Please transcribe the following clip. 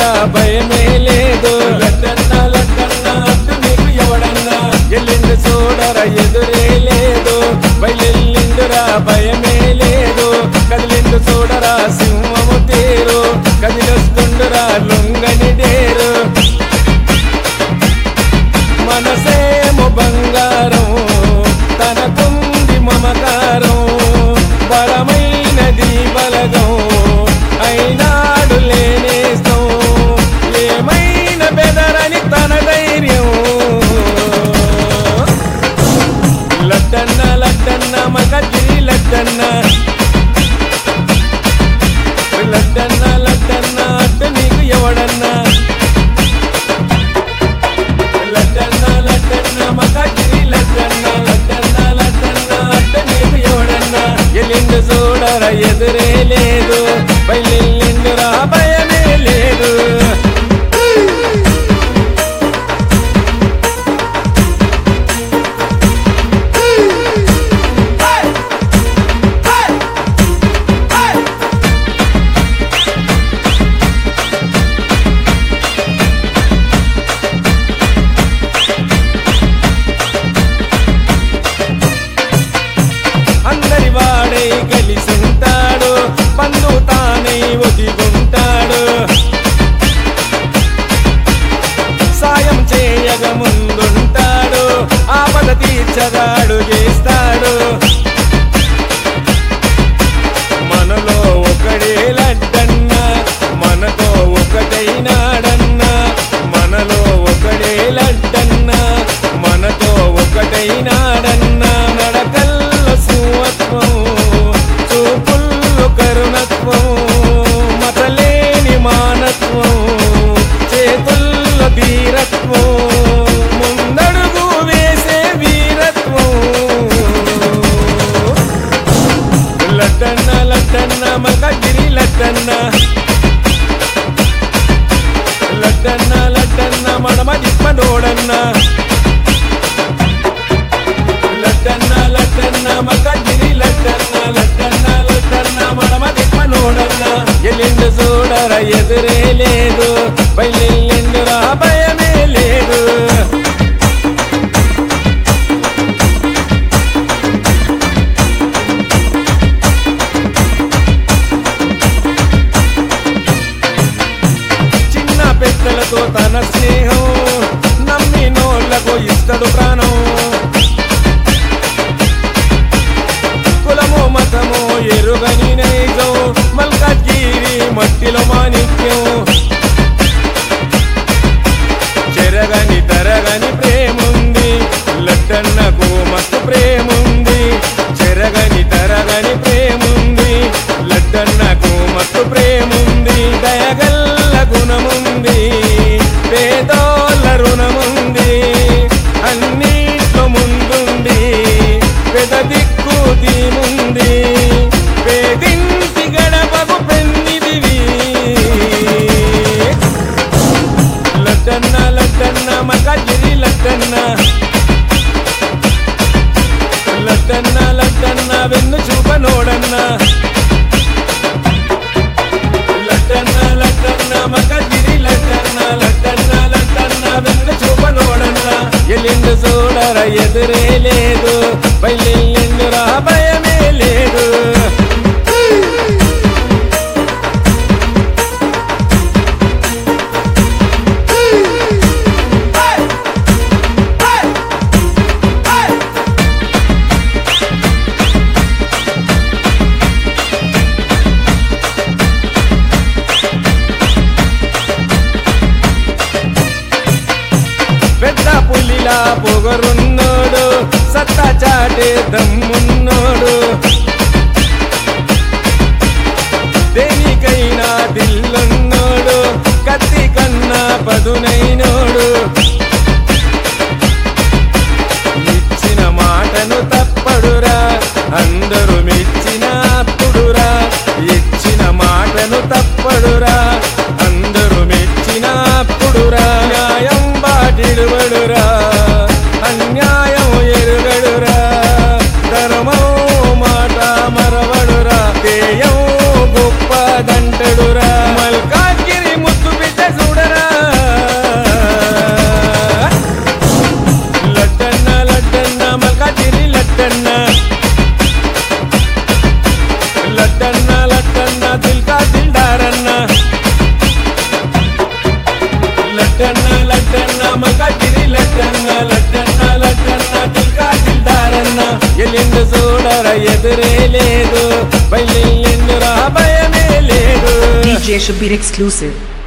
నిండురా భయమే లేదు లడ్డన్న లడ్డన్న అట్టు నీకు ఎవడన్నా ఎల్లిండు చూడరా ఎదురే లేదు బయలెల్లిండురా భయమే లేదు కదిలిండు చూడరా సింహము తీరు కదిలొస్తుండురా లొంగని డేరు మనసేమో బంగారం తనకుంది మమకారం బలమైనది బలగం అయినాడు లేనేస్తం ఏమైనా బెదరని తన ధైర్యం లడ్డన్న లడ్డన్న మగగిరి లడ్డన్న లడ్డన్న లడ్డన్న అడ్డు నీకు ఎవడన్నా లడ్డన్న లడ్డన్న మగగిరి లడ్డన్న లడ్డన్న లడ్డన్న అడ్డు నీకు ఎవడన్నా ఎల్లిండు చూడరా ఎదురే లేదు బయలుండురా భయమే లేదు అందరి వాడై కలిసుంటాడు పందు తానై ఒదిగుంటాడు సాయం చేయగ ముందుంటాడు ఆపద తీర్చగాడు చేస్తాడు మనలో ఒకడే లడ్డన్న మనతో ఒకటైనాడన్న మనలో ఒకడే లడ్డన్న మనతో ఒకటైనాడన్న నడకల్ల సువత్వం చూపుల్లో కరుణత్వం మతలేని మానత్వం చేతుల్లో ధీరత్వం ముందడుగు వేసే వీరత్వం లడ్డన్న లడ్డన్న మగగిరి లడ్డన్న లడ్డన్న లడ్డన్న మడమ దిప్పడోడన్న లడ్డన్న లడ్డన్న మగగిరి లడ్డన్న లడ్డన్న లడ్డన్న మడమ దిప్పడోడన్న ఎల్లిండు చూడరా ఎదురే లేదు బయలుండురా భయమే లేదు చిన్న పెద్దలతో తన స్నేహం నమ్మినోళ్లకు ఇస్తడు ప్రాణం కులము మతము ఎరుగని నైజం మల్కాజ్గిరి మట్టిలో మాణిక్యం చెరగని తరగని ప్రేముంది లడ్డన్నకు మస్తు ప్రేముంది చెరగని తరగని ప్రేముంది లడ్డన్నకు మస్తు ప్రేముంది దయగల్ల గుణముంది పేదోళ్ళ రుణముంది అన్నిట్లో ముందుంది పెద దిక్కు దీముంది పేదింటి గడపకు పెన్నిదివి లడ్డన్న లడ్డన్న మగగిరి లడ్డన్న లడ్డన్న లడ్డన్న వెన్ను చూపనోడన్న లడ్డన్న లడ్డన్న మగగిరి లడ్డన్న లడ్డన్న లడ్డన్న వెన్ను చూపనోడన్న ఎల్లిండు చూడర ఎదురే లేదు బయలుండురా భయమే లేదు పెద్ద పులిలా పొగరున్నోడు సత్తా చాటే దమ్మున్నోడు దేనికైనా దిల్లున్నోడు కత్తి కన్నా పదునైనోడు ఇచ్చిన మాటను తప్పడురా అందరూ మెచ్చిన అప్పుడురా ఇచ్చిన మాటను తప్పడురా అందరూ మెచ్చిన అప్పుడురా న్యాయం బాటిడుబడురా అన్యాయం ఎరుగడురా ధర్మం మాట మరవడురా దేయం గొప్పదంటడురా మల్కా మగటిరి లడ్డన్న లడ్డన్న లడ్డన్న దిల్కా దిల్దారన్న ఎల్లిండు చూడర ఎదురే లేదు బయలుండురా భయమే లేదు DJ Shabir exclusive.